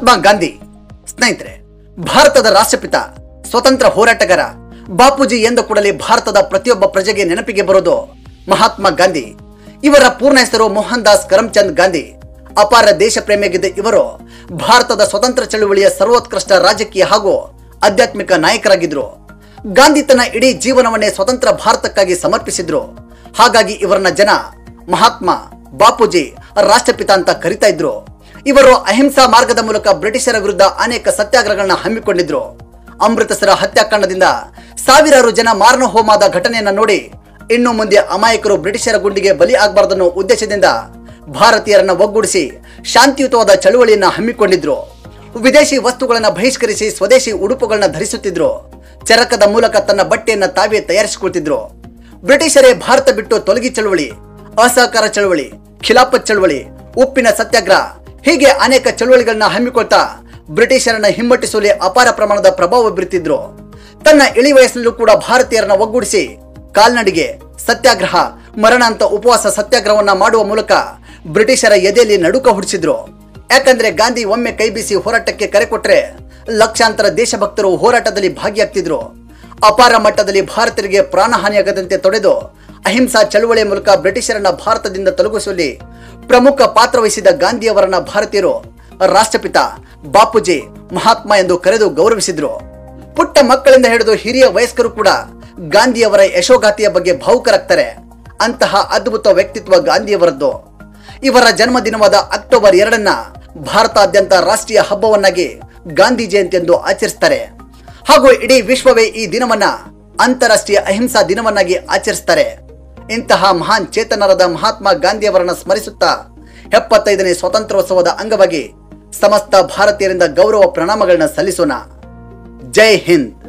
ಮಹಾತ್ಮ ಗಾಂಧಿ ಸ್ನೇಹಿತರೆ ಭಾರತದ ರಾಷ್ಟ್ರಪಿತ ಸ್ವತಂತ್ರ ಹೋರಾಟಗಾರ ಬಾಪೂಜಿ ಎಂದ ಕೂಡಲೇ ಭಾರತದ ಪ್ರತಿಯೊಬ್ಬ ಪ್ರಜೆಗೆ ನೆನಪಿಗೆ ಬರೋದು ಮಹಾತ್ಮ ಗಾಂಧಿ ಇವರ ಪೂರ್ಣ ಹೆಸರು ಮೋಹನ್ ದಾಸ್ ಕರಮ್ಚಂದ್ ಗಾಂಧಿ ಅಪಾರ ದೇಶ ಪ್ರೇಮಿಯಾಗಿದ್ದ ಇವರು ಭಾರತದ ಸ್ವತಂತ್ರ ಚಳುವಳಿಯ ಸರ್ವೋತ್ಕೃಷ್ಟ ರಾಜಕೀಯ ಹಾಗೂ ಆಧ್ಯಾತ್ಮಿಕ ನಾಯಕರಾಗಿದ್ರು ಗಾಂಧಿ ತನ್ನ ಇಡೀ ಜೀವನವನ್ನೇ ಸ್ವತಂತ್ರ ಭಾರತಕ್ಕಾಗಿ ಸಮರ್ಪಿಸಿದ್ರು ಹಾಗಾಗಿ ಇವರನ್ನ ಜನ ಮಹಾತ್ಮ ಬಾಪೂಜಿ ರಾಷ್ಟ್ರಪಿತ ಅಂತ ಕರಿತಾ ಇದ್ರು ಇವರು ಅಹಿಂಸಾ ಮಾರ್ಗದ ಮೂಲಕ ಬ್ರಿಟಿಷರ ವಿರುದ್ಧ ಅನೇಕ ಸತ್ಯಾಗ್ರಹಗಳನ್ನ ಹಮ್ಮಿಕೊಂಡಿದ್ರು ಅಮೃತಸರ ಹತ್ಯಾಕಾಂಡದಿಂದ ಸಾವಿರಾರು ಜನ ಮಾರಣ ಹೋಮಾದ ಘಟನೆಯನ್ನ ನೋಡಿ ಇನ್ನು ಮುಂದೆ ಅಮಾಯಕರು ಬ್ರಿಟಿಷರ ಗುಂಡಿಗೆ ಬಲಿ ಆಗಬಾರ್ದನ್ನೋ ಉದ್ದೇಶದಿಂದ ಭಾರತೀಯರನ್ನ ಒಗ್ಗೂಡಿಸಿ ಶಾಂತಿಯುತವಾದ ಚಳುವಳಿಯನ್ನ ಹಮ್ಮಿಕೊಂಡಿದ್ರು ವಿದೇಶಿ ವಸ್ತುಗಳನ್ನ ಬಹಿಷ್ಕರಿಸಿ ಸ್ವದೇಶಿ ಉಡುಪುಗಳನ್ನ ಧರಿಸುತ್ತಿದ್ರು ಚರಕದ ಮೂಲಕ ತನ್ನ ಬಟ್ಟೆಯನ್ನ ತಾವೇ ತಯಾರಿಸಿಕೊಳ್ತಿದ್ರು ಬ್ರಿಟಿಷರೇ ಭಾರತ ಬಿಟ್ಟು ತೊಲಗಿ ಚಳವಳಿ ಅಸಹಕಾರ ಚಳವಳಿ ಖಿಲಾಫತ್ ಚಳವಳಿ ಉಪ್ಪಿನ ಸತ್ಯಾಗ್ರಹ ಹೀಗೆ ಅನೇಕ ಚಳವಳಿಗಳನ್ನ ಹಮ್ಮಿಕೊಳ್ತಾ ಬ್ರಿಟಿಷರನ್ನ ಹಿಮ್ಮಟ್ಟಿಸುವಲ್ಲಿ ಅಪಾರ ಪ್ರಮಾಣದ ಪ್ರಭಾವ ಬೀರುತ್ತಿದ್ರು ತನ್ನ ಇಳಿ ವಯಸ್ಸಲ್ಲೂ ಕೂಡ ಭಾರತೀಯರನ್ನ ಒಗ್ಗೂಡಿಸಿ ಕಾಲ್ನಡಿಗೆ ಸತ್ಯಾಗ್ರಹ ಮರಣಾಂತ ಉಪವಾಸ ಸತ್ಯಾಗ್ರಹವನ್ನ ಮಾಡುವ ಮೂಲಕ ಬ್ರಿಟಿಷರ ಎದೆಯಲ್ಲಿ ನಡುಕ ಹುಡಿಸಿದ್ರು ಯಾಕಂದ್ರೆ ಗಾಂಧಿ ಒಮ್ಮೆ ಕೈ ಬೀಸಿ ಹೋರಾಟಕ್ಕೆ ಕರೆ ಕೊಟ್ರೆ ಲಕ್ಷಾಂತರ ದೇಶಭಕ್ತರು ಹೋರಾಟದಲ್ಲಿ ಭಾಗಿಯಾಗ್ತಿದ್ರು ಅಪಾರ ಮಟ್ಟದಲ್ಲಿ ಭಾರತೀಯರಿಗೆ ಪ್ರಾಣಹಾನಿಯಾಗದಂತೆ ತೊಡೆದು ಅಹಿಂಸಾ ಚಳುವಳಿಯ ಮೂಲಕ ಬ್ರಿಟಿಷರನ್ನ ಭಾರತದಿಂದ ತೊಲಗಿಸುವಲ್ಲಿ ಪ್ರಮುಖ ಪಾತ್ರ ವಹಿಸಿದ ಗಾಂಧಿಯವರನ್ನ ಭಾರತೀಯರು ರಾಷ್ಟ್ರಪಿತ ಬಾಪೂಜಿ ಮಹಾತ್ಮ ಎಂದು ಕರೆದು ಗೌರವಿಸಿದ್ರು ಪುಟ್ಟ ಮಕ್ಕಳಿಂದ ಹಿಡಿದು ಹಿರಿಯ ವಯಸ್ಕರು ಕೂಡ ಗಾಂಧಿಯವರ ಯಶೋಗಾತಿಯ ಬಗ್ಗೆ ಭಾವುಕರಾಗ್ತಾರೆ ಅಂತಹ ಅದ್ಭುತ ವ್ಯಕ್ತಿತ್ವ ಗಾಂಧಿಯವರದ್ದು ಇವರ ಜನ್ಮದಿನವಾದ ಅಕ್ಟೋಬರ್ ಎರಡನ್ನ ಭಾರತಾದ್ಯಂತ ರಾಷ್ಟ್ರೀಯ ಹಬ್ಬವನ್ನಾಗಿ ಗಾಂಧಿ ಜಯಂತಿ ಎಂದು ಆಚರಿಸ್ತಾರೆ ಹಾಗೂ ಇಡೀ ವಿಶ್ವವೇ ಈ ದಿನವನ್ನ ಅಂತಾರಾಷ್ಟ್ರೀಯ ಅಹಿಂಸಾ ದಿನವನ್ನಾಗಿ ಆಚರಿಸ್ತಾರೆ ಇಂತಹ ಮಹಾನ್ ಚೇತನರಾದ ಮಹಾತ್ಮ ಗಾಂಧಿಯವರನ್ನ ಸ್ಮರಿಸುತ್ತಾ ಎಪ್ಪತ್ತೈದನೇ ಸ್ವಾತಂತ್ರ್ಯೋತ್ಸವದ ಅಂಗವಾಗಿ ಸಮಸ್ತ ಭಾರತೀಯರಿಂದ ಗೌರವ ಪ್ರಣಾಮಗಳನ್ನ ಸಲ್ಲಿಸೋಣ ಜೈ ಹಿಂದ್